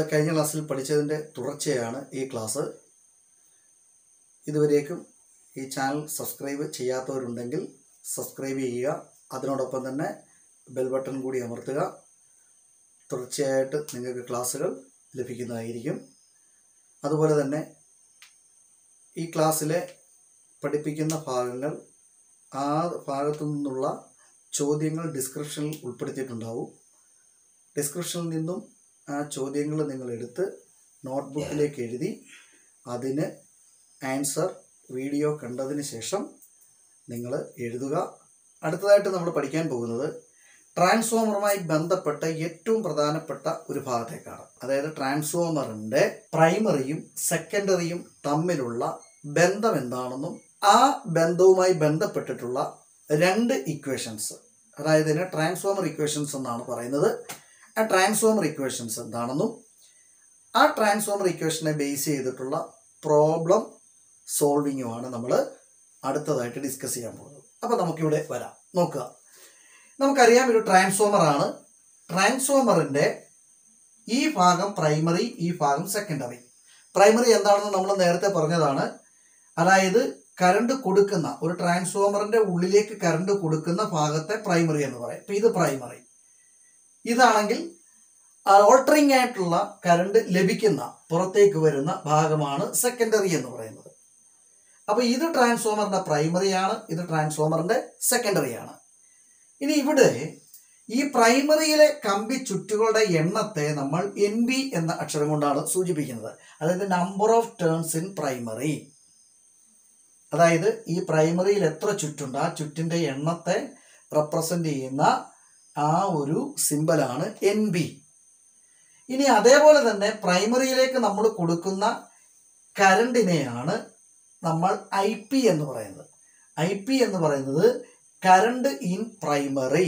കഴിഞ്ഞ ക്ലാസ്സിൽ പഠിച്ചതിൻ്റെ തുടർച്ചയാണ് ഈ ക്ലാസ് ഇതുവരേക്കും ഈ ചാനൽ സബ്സ്ക്രൈബ് ചെയ്യാത്തവരുണ്ടെങ്കിൽ സബ്സ്ക്രൈബ് ചെയ്യുക അതിനോടൊപ്പം തന്നെ ബെൽ ബട്ടൺ കൂടി അമർത്തുക തുടർച്ചയായിട്ട് നിങ്ങൾക്ക് ക്ലാസ്സുകൾ ലഭിക്കുന്നതായിരിക്കും അതുപോലെ തന്നെ ഈ ക്ലാസ്സിലെ പഠിപ്പിക്കുന്ന ഭാഗങ്ങൾ ആ ഭാഗത്തു നിന്നുള്ള ചോദ്യങ്ങൾ ഡിസ്ക്രിപ്ഷനിൽ ഉൾപ്പെടുത്തിയിട്ടുണ്ടാവും ഡിസ്ക്രിപ്ഷനിൽ നിന്നും ആ ചോദ്യങ്ങൾ നിങ്ങൾ എടുത്ത് നോട്ട്ബുക്കിലേക്ക് എഴുതി അതിന് ആൻസർ വീഡിയോ കണ്ടതിന് ശേഷം നിങ്ങൾ എഴുതുക അടുത്തതായിട്ട് നമ്മൾ പഠിക്കാൻ പോകുന്നത് ട്രാൻസ്ഫോമറുമായി ബന്ധപ്പെട്ട ഏറ്റവും പ്രധാനപ്പെട്ട ഒരു ഭാഗത്തേക്കാണ് അതായത് ട്രാൻസ്ഫോമറിൻ്റെ പ്രൈമറിയും സെക്കൻഡറിയും തമ്മിലുള്ള ബന്ധം എന്താണെന്നും ആ ബന്ധവുമായി ബന്ധപ്പെട്ടിട്ടുള്ള രണ്ട് ഇക്വേഷൻസ് അതായത് ഇതിനെ ട്രാൻസ്ഫോമർ ഇക്വേഷൻസ് എന്നാണ് പറയുന്നത് ആ ട്രാൻസ്ഫോമർ ഇക്വേഷൻസ് എന്താണെന്നും ആ ട്രാൻസ്ഫോമർ ഇക്വേഷനെ ബേസ് ചെയ്തിട്ടുള്ള പ്രോബ്ലം സോൾവിങ്ങുമാണ് നമ്മൾ അടുത്തതായിട്ട് ഡിസ്കസ് ചെയ്യാൻ പോകുന്നത് അപ്പോൾ നമുക്കിവിടെ വരാം നോക്കുക നമുക്കറിയാം ഒരു ട്രാൻസ്ഫോമർ ആണ് ട്രാൻസ്ഫോമറിൻ്റെ ഈ ഭാഗം പ്രൈമറി ഈ ഭാഗം സെക്കൻഡറി പ്രൈമറി എന്താണെന്ന് നമ്മൾ നേരത്തെ പറഞ്ഞതാണ് അതായത് കറണ്ട് കൊടുക്കുന്ന ഒരു ട്രാൻസ്ഫോമറിന്റെ ഉള്ളിലേക്ക് കറണ്ട് കൊടുക്കുന്ന ഭാഗത്തെ പ്രൈമറി എന്ന് പറയും ഇപ്പം ഇത് പ്രൈമറി ഇതാണെങ്കിൽ ഓൾട്ടറിംഗ് ആയിട്ടുള്ള കറണ്ട് ലഭിക്കുന്ന പുറത്തേക്ക് വരുന്ന ഭാഗമാണ് സെക്കൻഡറി എന്ന് പറയുന്നത് അപ്പോൾ ഇത് ട്രാൻസ്ഫോമറിന്റെ പ്രൈമറിയാണ് ഇത് ട്രാൻസ്ഫോമറിന്റെ സെക്കൻഡറിയാണ് ഇനി ഇവിടെ ഈ പ്രൈമറിയിലെ കമ്പി ചുറ്റുകളുടെ എണ്ണത്തെ നമ്മൾ എൻ ബി എന്ന അക്ഷരം കൊണ്ടാണ് സൂചിപ്പിക്കുന്നത് അതായത് number of turns in primary അതായത് ഈ പ്രൈമറിയിൽ എത്ര ചുറ്റുണ്ട് ആ ചുറ്റിൻ്റെ എണ്ണത്തെ റെപ്രസെൻ്റ് ചെയ്യുന്ന ആ ഒരു സിമ്പലാണ് എൻ ബി ഇനി അതേപോലെ തന്നെ പ്രൈമറിയിലേക്ക് നമ്മൾ കൊടുക്കുന്ന കരണ്ടിനെയാണ് നമ്മൾ ഐ പി എന്ന് പറയുന്നത് ഐ പി എന്ന് പറയുന്നത് കറണ്ട് ഇൻ പ്രൈമറി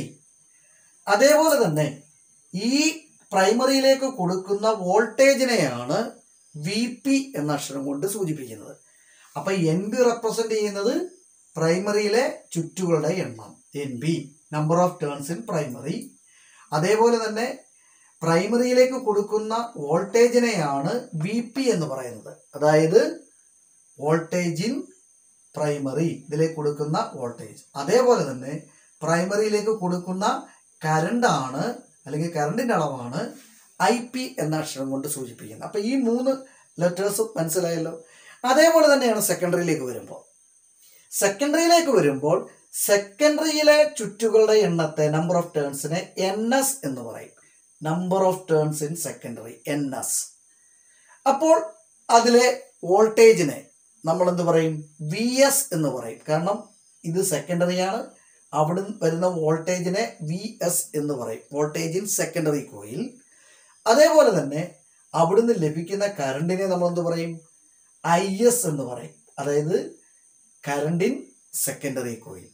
അതേപോലെ തന്നെ ഈ പ്രൈമറിയിലേക്ക് കൊടുക്കുന്ന വോൾട്ടേജിനെയാണ് വി പി എന്ന അക്ഷരം കൊണ്ട് സൂചിപ്പിക്കുന്നത് അപ്പൊ എൻ ബി റെപ്രസെന്റ് ചെയ്യുന്നത് പ്രൈമറിയിലെ ചുറ്റുകളുടെ എണ്ണം N B number of turns in primary അതേപോലെ തന്നെ പ്രൈമറിയിലേക്ക് കൊടുക്കുന്ന വോൾട്ടേജിനെയാണ് വി പി എന്ന് പറയുന്നത് അതായത് വോൾട്ടേജ് ഇൻ പ്രൈമറി ഇതിലേക്ക് കൊടുക്കുന്ന വോൾട്ടേജ് അതേപോലെ തന്നെ പ്രൈമറിയിലേക്ക് കൊടുക്കുന്ന കരണ്ടാണ് അല്ലെങ്കിൽ കറണ്ടിൻ്റെ അളവാണ് ഐ പി എന്ന അക്ഷരം കൊണ്ട് സൂചിപ്പിക്കുന്നത് അപ്പം ഈ മൂന്ന് ലെറ്റേഴ്സും മനസ്സിലായല്ലോ അതേപോലെ തന്നെയാണ് സെക്കൻഡറിയിലേക്ക് വരുമ്പോൾ സെക്കൻഡറിയിലേക്ക് വരുമ്പോൾ സെക്കൻഡറിയിലെ ചുറ്റുകളുടെ എണ്ണത്തെ നമ്പർ ഓഫ് ടേൺസിനെ എൻ എസ് എന്ന് പറയും number of turns in secondary N S അപ്പോൾ അതിലെ വോൾട്ടേജിനെ നമ്മൾ എന്ത് പറയും വി എസ് എന്ന് പറയും കാരണം ഇത് സെക്കൻഡറിയാണ് അവിടെ വരുന്ന വോൾട്ടേജിനെ വി എസ് എന്ന് പറയും വോൾട്ടേജ് ഇൻ സെക്കൻഡറി കോയിൽ അതേപോലെ തന്നെ അവിടുന്ന് ലഭിക്കുന്ന കറണ്ടിനെ നമ്മൾ എന്ത് പറയും ഐ എസ് എന്ന് പറയും അതായത് കറണ്ട് ഇൻ സെക്കൻഡറി കോയിൽ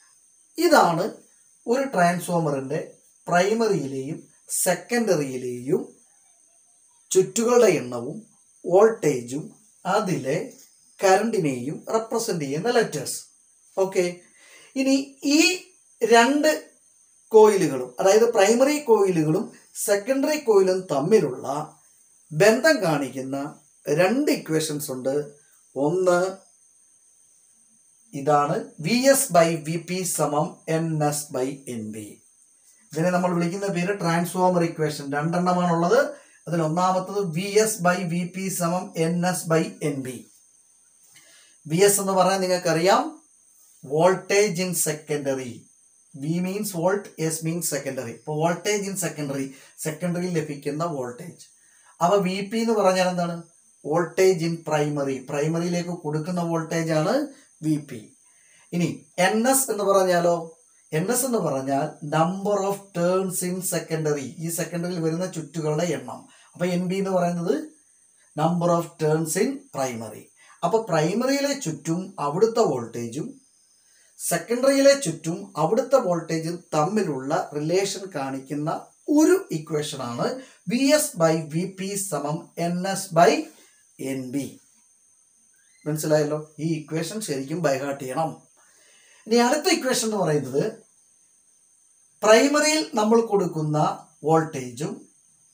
ഇതാണ് ഒരു ട്രാൻസ്ഫോമറിൻ്റെ പ്രൈമറിയിലെയും സെക്കൻഡറിയിലെയും ചുറ്റുകളുടെ എണ്ണവും വോൾട്ടേജും അതിലെ കറണ്ടിനെയും റെപ്രസെൻ്റ് ചെയ്യുന്ന ലെറ്റേഴ്സ് ഓക്കെ ഇനി ഈ രണ്ട് കോയിലുകളും അതായത് പ്രൈമറി കോയിലുകളും സെക്കൻഡറി കോയിലും തമ്മിലുള്ള ബന്ധം കാണിക്കുന്ന രണ്ട് ഇക്വേഷൻസ് ഉണ്ട് ഒന്ന് ഇതാണ് V S by V P സമം N S by N B ഇതിനെ നമ്മൾ വിളിക്കുന്ന പേര് ട്രാൻസ്ഫോമർ ഇക്വേഷൻ രണ്ടെണ്ണമാണുള്ളത് അതിൽ ഒന്നാമത്തത് V S by V P സമം N S by N B V S എന്ന് പറഞ്ഞാൽ നിങ്ങൾക്കറിയാം voltage in secondary V means volt S means secondary ഇപ്പോൾ വോൾട്ടേജ് ഇൻ സെക്കൻഡറി സെക്കൻഡറിയിൽ ലഭിക്കുന്ന വോൾട്ടേജ് അപ്പോൾ വി പി എന്ന് പറഞ്ഞാൽ എന്താണ് വോൾട്ടേജ് ഇൻ പ്രൈമറി പ്രൈമറിയിലേക്ക് കൊടുക്കുന്ന വോൾട്ടേജ് ആണ് വി പി ഇനി എൻ എസ് എന്ന് പറഞ്ഞാലോ എൻ എസ് എന്ന് പറഞ്ഞാൽ number of turns in secondary ഈ സെക്കൻഡറിയിൽ വരുന്ന ചുറ്റുകളുടെ എണ്ണം അപ്പോൾ എൻ ബി എന്ന് പറയുന്നത് number of turns in primary അപ്പോൾ പ്രൈമറിയിലെ ചുറ്റും അവിടുത്തെ വോൾട്ടേജും സെക്കൻഡറിയിലെ ചുറ്റും അവിടുത്തെ വോൾട്ടേജും തമ്മിലുള്ള റിലേഷൻ കാണിക്കുന്ന ഒരു ഇക്വേഷനാണ് V S by V P സമം N S by N B മനസ്സിലായല്ലോ ഈ ഇക്വേഷൻ ശരിക്കും ബൈഹാർട്ട് ചെയ്യണം ഇനി അടുത്ത ഇക്വേഷൻ എന്ന് പറയുന്നത് പ്രൈമറിയിൽ നമ്മൾ കൊടുക്കുന്ന വോൾട്ടേജും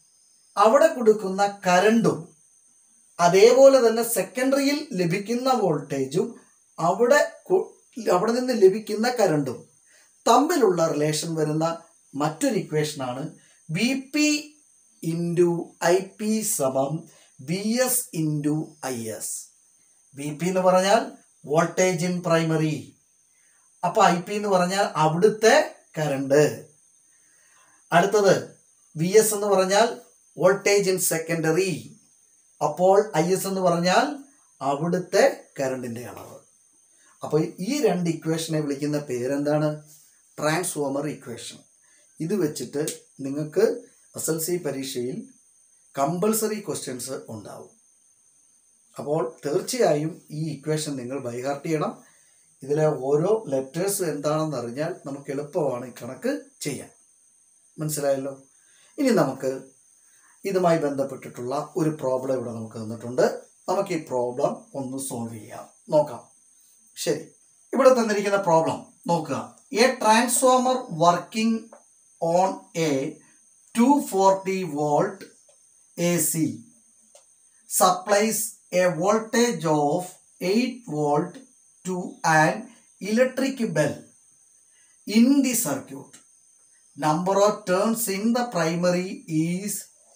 അവിടെ കൊടുക്കുന്ന കരണ്ടും അതേപോലെ തന്നെ സെക്കൻഡറിയിൽ ലഭിക്കുന്ന വോൾട്ടേജും അവിടെ കൊ- അവിടെ നിന്ന് ലഭിക്കുന്ന കരണ്ടും തമ്മിലുള്ള റിലേഷൻ വരുന്ന മറ്റൊരു ഇക്വേഷനാണ് B P into I P സമം B S into I S B P എന്ന് പറഞ്ഞാൽ വോൾട്ടേജ് ഇൻ പ്രൈമറി അപ്പൊ ഐ പി എന്ന് പറഞ്ഞാൽ അവിടുത്തെ കറണ്ട് അടുത്തത് വി എസ് എന്ന് പറഞ്ഞാൽ വോൾട്ടേജ് ഇൻ സെക്കൻഡറി അപ്പോൾ ഐ എസ് എന്ന് പറഞ്ഞാൽ അവിടുത്തെ കറണ്ടിന്റെ അളവ് അപ്പോൾ ഈ രണ്ട് ഇക്വേഷനെ വിളിക്കുന്ന പേരെന്താണ് ട്രാൻസ്ഫോമർ ഇക്വേഷൻ ഇത് വെച്ചിട്ട് നിങ്ങൾക്ക് എസ് എൽ സി പരീക്ഷയിൽ കമ്പൾസറി ക്വസ്റ്റ്യൻസ് ഉണ്ടാവും അപ്പോൾ തീർച്ചയായും ഈ ഇക്വേഷൻ നിങ്ങൾ ബൈഹാർട്ട് ചെയ്യണം ഇതിലെ ഓരോ ലെറ്റേഴ്സ് എന്താണെന്ന് അറിഞ്ഞാൽ നമുക്ക് എളുപ്പമാണ് ഈ കണക്ക് ചെയ്യാൻ മനസ്സിലായല്ലോ ഇനി നമുക്ക് ഇതുമായി ബന്ധപ്പെട്ടിട്ടുള്ള ഒരു പ്രോബ്ലം ഇവിടെ നമുക്ക് തന്നിട്ടുണ്ട് നമുക്ക് ഈ പ്രോബ്ലം ഒന്ന് സോൾവ് ചെയ്യാം നോക്കാം ശരി ഇവിടെ തന്നിരിക്കുന്ന പ്രോബ്ലം നോക്കുക a transformer working on a two forty volt A C supplies a voltage of 8 volt to an electric bell in the circuit. Number of turns in the primary is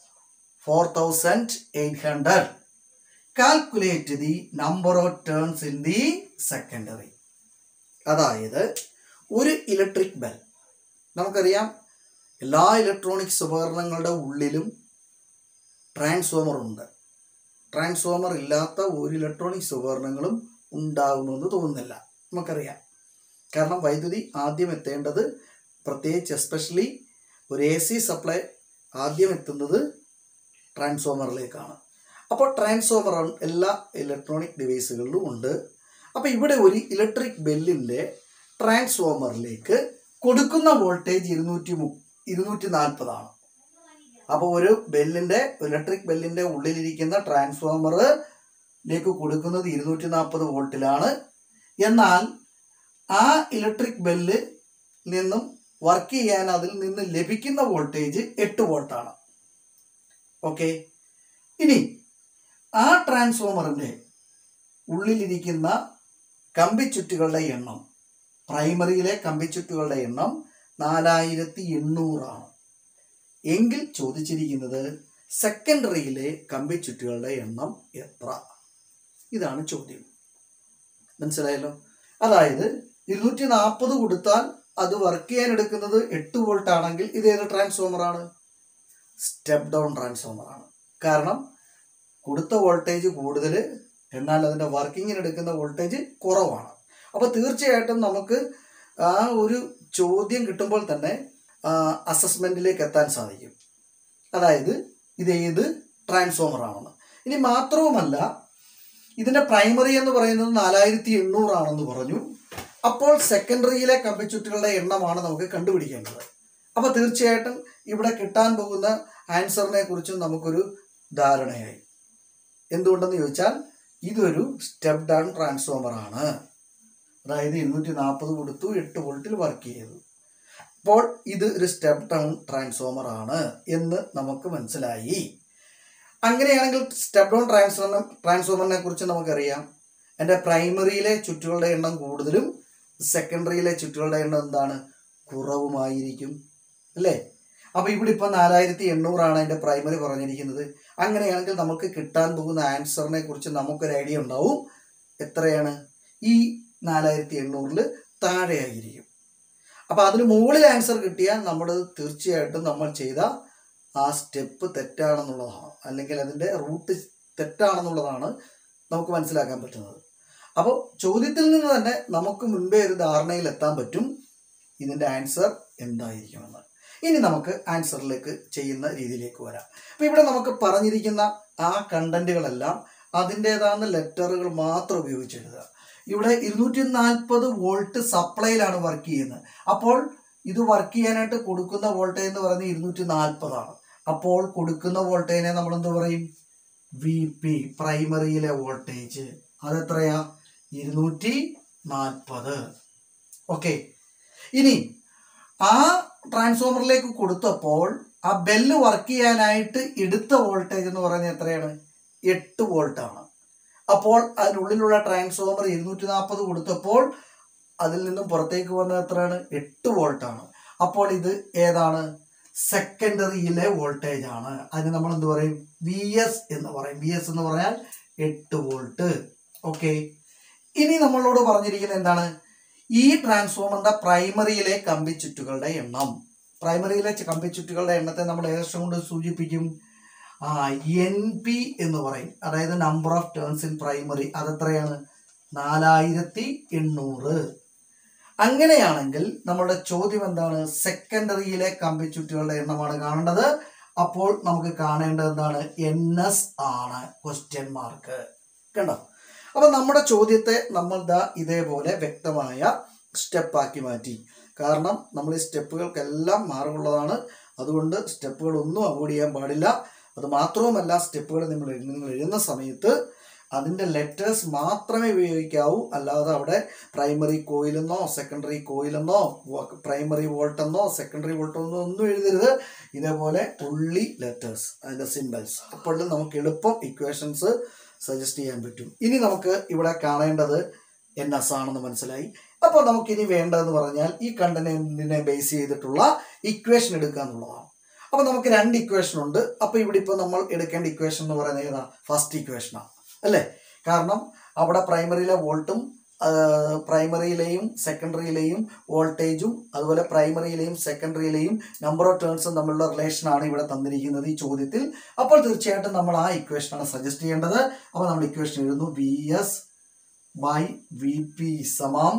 4800. Calculate the number of turns in the secondary. അതായത് ഒരു electric bell നമുക്കറിയാം എല്ലാ electronics ഉപകരണങ്ങളുടെ ഉള്ളിലും transformer ഉണ്ട് transformer ഇല്ലാത്ത ഒരു electronics ഉപകരണങ്ങളും ഉണ്ടാകുമെന്ന് തോന്നുന്നില്ല നമുക്കറിയാം കാരണം വൈദ്യുതി ആദ്യം എത്തേണ്ടത് പ്രത്യേകിച്ച് എസ്പെഷ്യലി ഒരു എ സി സപ്ലൈ ആദ്യം എത്തുന്നത് ട്രാൻസ്ഫോമറിലേക്കാണ് അപ്പോൾ ട്രാൻസ്ഫോമർ എല്ലാ ഇലക്ട്രോണിക് ഡിവൈസുകളിലും ഉണ്ട് അപ്പോൾ ഇവിടെ ഒരു ഇലക്ട്രിക് ബെല്ലിൻ്റെ ട്രാൻസ്ഫോമറിലേക്ക് കൊടുക്കുന്ന വോൾട്ടേജ് ഇരുന്നൂറ്റി മു ഇരുന്നൂറ്റി നാൽപ്പതാണ് അപ്പോൾ ഒരു ബെല്ലിന്റെ ഇലക്ട്രിക് ബെല്ലിന്റെ ഉള്ളിലിരിക്കുന്ന ട്രാൻസ്ഫോമറിലേക്ക് കൊടുക്കുന്നത് ഇരുന്നൂറ്റി നാൽപ്പത് വോൾട്ടിലാണ് എന്നാൽ ആ ഇലക്ട്രിക് ബെല്ല് നിന്നും വർക്ക് ചെയ്യാൻ അതിൽ നിന്ന് ലഭിക്കുന്ന വോൾട്ടേജ് എട്ട് വോൾട്ടാണ് ഓക്കെ ഇനി ആ ട്രാൻസ്ഫോമറിന്റെ ഉള്ളിലിരിക്കുന്ന കമ്പിച്ചുറ്റുകളുടെ എണ്ണം പ്രൈമറിയിലെ കമ്പിച്ചുറ്റുകളുടെ എണ്ണം നാലായിരത്തി എണ്ണൂറാണ് എങ്കിൽ ചോദിച്ചിരിക്കുന്നത് സെക്കൻഡറിയിലെ കമ്പിച്ചുറ്റുകളുടെ എണ്ണം എത്ര ഇതാണ് ചോദ്യം മനസ്സിലായല്ലോ അതായത് ഇരുന്നൂറ്റി നാൽപ്പത് കൊടുത്താൽ അത് വർക്ക് ചെയ്യാൻ എടുക്കുന്നത് എട്ട് വോൾട്ട് ആണെങ്കിൽ ഇത് ഏത് ട്രാൻസ്ഫോമർ ആണ് സ്റ്റെപ്പ് ഡൗൺ ട്രാൻസ്ഫോമർ ആണ് കാരണം കൊടുത്ത വോൾട്ടേജ് കൂടുതൽ എന്നാൽ അതിൻ്റെ വർക്കിങ്ങിന് എടുക്കുന്ന വോൾട്ടേജ് കുറവാണ് അപ്പോൾ തീർച്ചയായിട്ടും നമുക്ക് ആ ഒരു ചോദ്യം കിട്ടുമ്പോൾ തന്നെ അസസ്മെന്റിലേക്ക് എത്താൻ സാധിക്കും അതായത് ഇത് ഏത് ട്രാൻസ്ഫോമർ ആണെന്ന് ഇനി മാത്രവുമല്ല ഇതിന്റെ പ്രൈമറി എന്ന് പറയുന്നത് നാലായിരത്തി എണ്ണൂറാണെന്ന് പറഞ്ഞു അപ്പോൾ സെക്കൻഡറിയിലെ കമ്പിച്ചുറ്റുകളുടെ എണ്ണമാണ് നമുക്ക് കണ്ടുപിടിക്കേണ്ടത് അപ്പോൾ തീർച്ചയായിട്ടും ഇവിടെ കിട്ടാൻ പോകുന്ന ആൻസറിനെ കുറിച്ചും നമുക്കൊരു ധാരണയായി എന്തുകൊണ്ടെന്ന് ചോദിച്ചാൽ ഇതൊരു സ്റ്റെപ്പ് ഡൗൺ ട്രാൻസ്ഫോമർ ആണ് അതായത് ഇരുന്നൂറ്റി നാൽപ്പത് കൊടുത്തു എട്ട് വോൾട്ടിൽ വർക്ക് ചെയ്തു അപ്പോൾ ഇത് ഒരു സ്റ്റെപ്പ് ഡൗൺ ട്രാൻസ്ഫോമർ ആണ് എന്ന് നമുക്ക് മനസ്സിലായി അങ്ങനെയാണെങ്കിൽ സ്റ്റെപ്പ് ഡൗൺ ട്രാൻസ്ഫോമർ ട്രാൻസ്ഫോമറിനെ കുറിച്ച് നമുക്കറിയാം എൻ്റെ പ്രൈമറിയിലെ ചുറ്റുകളുടെ എണ്ണം കൂടുതലും സെക്കൻഡറിയിലെ ചുറ്റുകളുടെ എണ്ണം എന്താണ് കുറവുമായിരിക്കും അല്ലേ അപ്പോൾ ഇവിടെ ഇപ്പോൾ നാലായിരത്തി എണ്ണൂറാണ് എൻ്റെ പ്രൈമറി പറഞ്ഞിരിക്കുന്നത് അങ്ങനെയാണെങ്കിൽ നമുക്ക് കിട്ടാൻ പോകുന്ന ആൻസറിനെ കുറിച്ച് നമുക്കൊരു ഐഡിയ ഉണ്ടാവും എത്രയാണ് ഈ നാലായിരത്തി എണ്ണൂറിൽ താഴെയായിരിക്കും അപ്പോൾ അതിന് മുകളിൽ ആൻസർ കിട്ടിയാൽ നമ്മൾ തീർച്ചയായിട്ടും നമ്മൾ ചെയ്ത ആ സ്റ്റെപ്പ് തെറ്റാണെന്നുള്ളതാണ് അല്ലെങ്കിൽ അതിൻ്റെ റൂട്ട് തെറ്റാണെന്നുള്ളതാണ് നമുക്ക് മനസ്സിലാക്കാൻ പറ്റുന്നത് അപ്പോൾ ചോദ്യത്തിൽ നിന്ന് തന്നെ നമുക്ക് മുൻപേ ഒരു ധാരണയിൽ എത്താൻ പറ്റും ഇതിൻ്റെ ആൻസർ എന്തായിരിക്കുമെന്ന് ഇനി നമുക്ക് ആൻസറിലേക്ക് ചെയ്യുന്ന രീതിയിലേക്ക് വരാം അപ്പോൾ ഇവിടെ നമുക്ക് പറഞ്ഞിരിക്കുന്ന ആ കണ്ടന്റുകളെല്ലാം അതിൻ്റേതാകുന്ന ലെറ്ററുകൾ മാത്രം ഉപയോഗിച്ച് എഴുതുക ഇവിടെ ഇരുന്നൂറ്റി നാൽപ്പത് വോൾട്ട് സപ്ലൈയിലാണ് വർക്ക് ചെയ്യുന്നത് അപ്പോൾ ഇത് വർക്ക് ചെയ്യാനായിട്ട് കൊടുക്കുന്ന വോൾട്ടേജ് എന്ന് പറയുന്നത് ഇരുന്നൂറ്റി നാൽപ്പതാണ് അപ്പോൾ കൊടുക്കുന്ന വോൾട്ടേജിനെ നമ്മൾ എന്ത് പറയും വി പി പ്രൈമറിയിലെ വോൾട്ടേജ് അതെത്രയാ ഇരുന്നൂറ്റി നാൽപ്പത് ഓക്കെ ഇനി ആ ട്രാൻസ്ഫോമറിലേക്ക് കൊടുത്തപ്പോൾ ആ ബെല്ല് വർക്ക് ചെയ്യാനായിട്ട് എടുത്ത വോൾട്ടേജ് എന്ന് പറയുന്നത് എത്രയാണ് എട്ട് വോൾട്ട് ആണ് അപ്പോൾ അതിനുള്ളിലുള്ള ട്രാൻസ്ഫോമർ ഇരുന്നൂറ്റി നാൽപ്പത് കൊടുത്തപ്പോൾ അതിൽ നിന്നും പുറത്തേക്ക് വന്നത് എത്രയാണ് എട്ട് വോൾട്ട് ആണ് അപ്പോൾ ഇത് ഏതാണ് സെക്കൻഡറിയിലെ വോൾട്ടേജ് ആണ് അതിന് നമ്മൾ എന്ത് പറയും വി എസ് എന്ന് പറയും വി എസ് എന്ന് പറഞ്ഞാൽ എട്ട് വോൾട്ട് ഓക്കെ ഇനി നമ്മളോട് പറഞ്ഞിരിക്കുന്നത് എന്താണ് ഈ ട്രാൻസ്ഫോമറിന്റെ പ്രൈമറിയിലെ കമ്പിച്ചുറ്റുകളുടെ എണ്ണം പ്രൈമറിയിലെ കമ്പിച്ചുറ്റുകളുടെ എണ്ണത്തെ നമ്മൾ ഏകദേശം കൊണ്ട് സൂചിപ്പിക്കും ആ എൻ പി എന്ന് പറയും അതായത് number of turns in primary അതെത്രയാണ് നാലായിരത്തി എണ്ണൂറ് അങ്ങനെയാണെങ്കിൽ നമ്മുടെ ചോദ്യം എന്താണ് സെക്കൻഡറിയിലെ കമ്പിച്ചുറ്റുകളുടെ എണ്ണമാണ് കാണേണ്ടത് അപ്പോൾ നമുക്ക് കാണേണ്ടത് എന്താണ് എൻ എസ് ആണ് ക്വസ്റ്റ്യൻ മാർക്ക് കണ്ടോ അപ്പൊ നമ്മുടെ ചോദ്യത്തെ നമ്മൾ ദാ ഇതേപോലെ വ്യക്തമായ സ്റ്റെപ്പാക്കി മാറ്റി കാരണം നമ്മൾ ഈ സ്റ്റെപ്പുകൾക്കെല്ലാം മാറുള്ളതാണ് അതുകൊണ്ട് സ്റ്റെപ്പുകൾ ഒന്നും അവോയ്ഡ് ചെയ്യാൻ പാടില്ല അത് മാത്രവുമല്ല സ്റ്റെപ്പുകൾ നിങ്ങൾ എഴുതി- നിങ്ങൾ എഴുതുന്ന സമയത്ത് അതിൻ്റെ ലെറ്റേഴ്സ് മാത്രമേ ഉപയോഗിക്കാവൂ അല്ലാതെ അവിടെ പ്രൈമറി കോയിലെന്നോ സെക്കൻഡറി കോയിലെന്നോ പ്രൈമറി വോൾട്ടെന്നോ സെക്കൻഡറി വോൾട്ടെന്നോ ഒന്നും എഴുതരുത് ഇതേപോലെ ഉള്ളി ലെറ്റേഴ്സ് അതിൻ്റെ സിമ്പിൾസ് അപ്പോഴും നമുക്ക് എളുപ്പം ഇക്വേഷൻസ് സജസ്റ്റ് ചെയ്യാൻ പറ്റും ഇനി നമുക്ക് ഇവിടെ കാണേണ്ടത് എൻ എസ് ആണെന്ന് മനസ്സിലായി അപ്പോൾ നമുക്കിനി വേണ്ടതെന്ന് പറഞ്ഞാൽ ഈ കണ്ടന്റിനെ ബേസ് ചെയ്തിട്ടുള്ള ഇക്വേഷൻ എടുക്കുക എന്നുള്ളതാണ് അപ്പോൾ നമുക്ക് രണ്ട് ഇക്വേഷൻ ഉണ്ട് അപ്പോൾ ഇവിടെ ഇപ്പോൾ നമ്മൾ എടുക്കേണ്ട ഇക്വേഷൻ എന്ന് പറയുന്നത് ഏതാ ഫസ്റ്റ് ഇക്വേഷനാണ് അല്ലേ കാരണം അവിടെ പ്രൈമറിയിലെ വോൾട്ടും പ്രൈമറിയിലെയും സെക്കൻഡറിയിലെയും വോൾട്ടേജും അതുപോലെ പ്രൈമറിയിലെയും സെക്കൻഡറിയിലെയും നമ്പർ ഓഫ് ടേൺസും തമ്മിലുള്ള റിലേഷനാണ് ഇവിടെ തന്നിരിക്കുന്നത് ഈ ചോദ്യത്തിൽ അപ്പോൾ തീർച്ചയായിട്ടും നമ്മൾ ആ ഇക്വേഷനാണ് സജസ്റ്റ് ചെയ്യേണ്ടത് അപ്പോൾ നമ്മൾ ഇക്വേഷൻ എഴുതുന്നു V S by V P സമം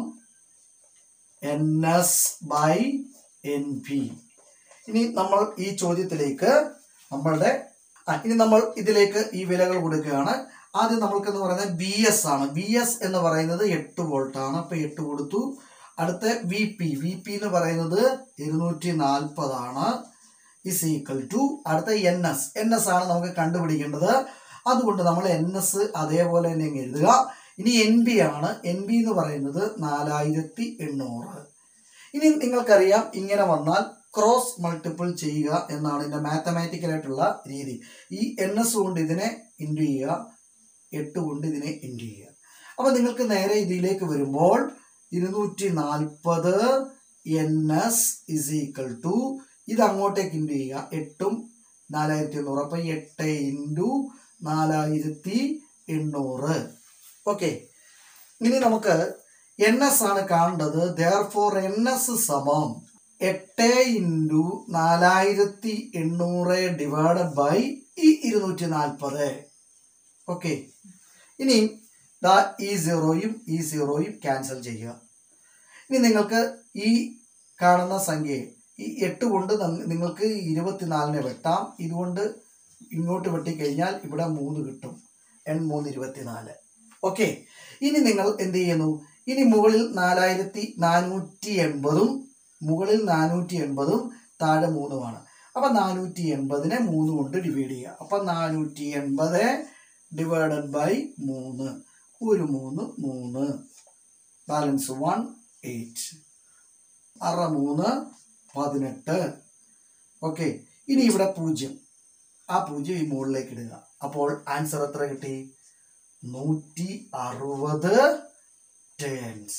N S by N P ഇനി നമ്മൾ ഈ ചോദ്യത്തിലേക്ക് നമ്മളുടെ ആ, ഇനി നമ്മൾ ഇതിലേക്ക് ഈ വിലകൾ കൊടുക്കുകയാണ് ആദ്യം നമ്മൾക്ക് എന്ന് പറയുന്നത് ബി എസ് ആണ് ബി എസ് എന്ന് പറയുന്നത് എട്ട് വോൾട്ട് ആണ് അപ്പൊ എട്ട് കൊടുത്തു അടുത്ത വി പി വി പി എന്ന് പറയുന്നത് ഇരുന്നൂറ്റി നാൽപ്പതാണ് ഇസ് ഈക്വൽ ടു അടുത്ത എൻ എസ് എൻ എസ് ആണ് നമുക്ക് കണ്ടുപിടിക്കേണ്ടത് അതുകൊണ്ട് നമ്മൾ എൻ എസ് അതേപോലെ തന്നെ അങ്ങ് എഴുതുക ഇനി എൻ ബി ആണ് എൻ ബി എന്ന് പറയുന്നത് നാലായിരത്തി എണ്ണൂറ് ഇനി നിങ്ങൾക്കറിയാം ഇങ്ങനെ വന്നാൽ ക്രോസ് മൾട്ടിപ്പിൾ ചെയ്യുക എന്നാണ് ഇതിന്റെ മാത്തമാറ്റിക്കൽ ആയിട്ടുള്ള രീതി ഈ എൻ എസ് കൊണ്ട് ഇതിനെ ഇൻറ്റു ചെയ്യുക എട്ട് കൊണ്ട് ഇതിനെ ഇൻറ്റു ചെയ്യുക അപ്പൊ നിങ്ങൾക്ക് നേരെ ഇതിലേക്ക് വരുമ്പോൾ ഇരുന്നൂറ്റി നാൽപ്പത് N S is equal to ഇത് അങ്ങോട്ടേക്ക് ഇൻറ്റു ചെയ്യുക എട്ടും നാലായിരത്തി എണ്ണൂറ് അപ്പൊ എട്ട് ഇൻറ്റു നാലായിരത്തി എണ്ണൂറ് ഓക്കെ ഇനി നമുക്ക് എൻ എസ് ആണ് കാണേണ്ടത് ദർ ഫോർ എൻ എസ് സമം എട്ട് ഇൻറ്റു നാലായിരത്തി എണ്ണൂറ് ഡിവൈഡഡ് ബൈ ഈ ഇരുന്നൂറ്റി നാൽപ്പത് ഓക്കെ ഇനി ദാ ഈ സീറോയും ഈ സീറോയും ക്യാൻസൽ ചെയ്യുക ഇനി നിങ്ങൾക്ക് ഈ കാണുന്ന സംഖ്യയെ ഈ എട്ട് കൊണ്ട് നങ് നിങ്ങൾക്ക് ഇരുപത്തിനാലിനെ വെട്ടാം ഇതുകൊണ്ട് ഇങ്ങോട്ട് വെട്ടിക്കഴിഞ്ഞാൽ ഇവിടെ മൂന്ന് കിട്ടും എൺ മൂന്ന് ഇരുപത്തിനാല് ഓക്കെ ഇനി നിങ്ങൾ എന്ത് ചെയ്യുന്നു ഇനി മുകളിൽ നാലായിരത്തി നാനൂറ്റി എൺപതും മുകളിൽ നാനൂറ്റി എൺപതും താഴെ മൂന്നുമാണ് അപ്പം നാനൂറ്റി എൺപതിനെ മൂന്ന് കൊണ്ട് ഡിവൈഡ് ചെയ്യുക അപ്പം നാനൂറ്റി എൺപത് ഡിവൈഡഡ് ബൈ മൂന്ന് ഒരു മൂന്ന് മൂന്ന് ബാലൻസ് വൺ എയ്റ്റ് അറ മൂന്ന് പതിനെട്ട് ഓക്കെ ഇനി ഇവിടെ പൂജ്യം ആ പൂജ്യം ഈ മുകളിലേക്ക് ഇടുക അപ്പോൾ ആൻസർ എത്ര കിട്ടി നൂറ്റി അറുപത് ടേൺസ്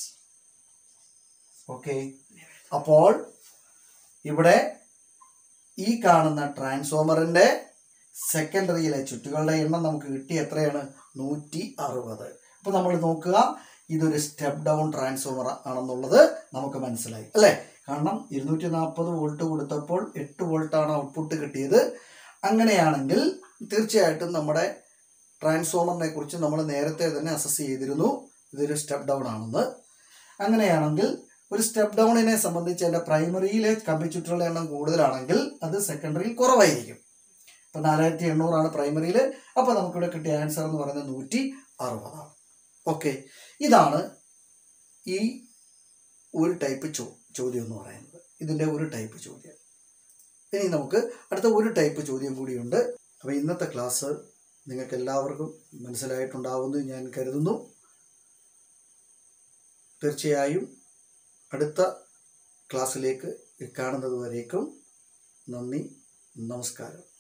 ഓക്കെ അപ്പോൾ ഇവിടെ ഈ കാണുന്ന ട്രാൻസ്ഫോമറിന്റെ സെക്കൻഡറിയിലെ ചുറ്റുകളുടെ എണ്ണം നമുക്ക് കിട്ടി എത്രയാണ് നൂറ്റി അറുപത് അപ്പൊ നമ്മൾ നോക്കുക ഇതൊരു സ്റ്റെപ്പ് ഡൗൺ ട്രാൻസ്ഫോമർ ആണെന്നുള്ളത് നമുക്ക് മനസ്സിലായി അല്ലേ കാരണം ഇരുന്നൂറ്റി നാൽപ്പത് വോൾട്ട് കൊടുത്തപ്പോൾ എട്ട് വോൾട്ടാണ് ഔട്ട്പുട്ട് കിട്ടിയത് അങ്ങനെയാണെങ്കിൽ തീർച്ചയായിട്ടും നമ്മുടെ ട്രാൻസ്ഫോമറിനെ കുറിച്ച് നമ്മൾ നേരത്തെ തന്നെ അസസ് ചെയ്തിരുന്നു ഇതൊരു സ്റ്റെപ്പ് ഡൗൺ ആണെന്ന് അങ്ങനെയാണെങ്കിൽ ഒരു സ്റ്റെപ്പ് ഡൗണിനെ സംബന്ധിച്ച് അതിന്റെ പ്രൈമറിയിലെ കമ്പിച്ചുറ്റുകളുടെ എണ്ണം കൂടുതലാണെങ്കിൽ അത് സെക്കൻഡറിയിൽ കുറവായിരിക്കും ഇപ്പൊ നാലായിരത്തി എണ്ണൂറാണ് പ്രൈമറിയിൽ അപ്പൊ നമുക്കിവിടെ കിട്ടിയ ആൻസർ എന്ന് പറയുന്നത് നൂറ്റി അറുപതാണ് ഓക്കെ ഇതാണ് ഈ ഒരു ടൈപ്പ് ചോ ചോദ്യം എന്ന് പറയുന്നത് ഇതിന്റെ ഒരു ടൈപ്പ് ചോദ്യം ഇനി നമുക്ക് അടുത്ത ഒരു ടൈപ്പ് ചോദ്യം കൂടിയുണ്ട് അപ്പോൾ ഇന്നത്തെ ക്ലാസ് നിങ്ങൾക്ക് എല്ലാവർക്കും മനസ്സിലായിട്ടുണ്ടാവുമെന്ന് ഞാൻ കരുതുന്നു തീർച്ചയായും അടുത്ത ക്ലാസ്സിലേക്ക് കാണുന്നത് വരേക്കും നന്ദി നമസ്കാരം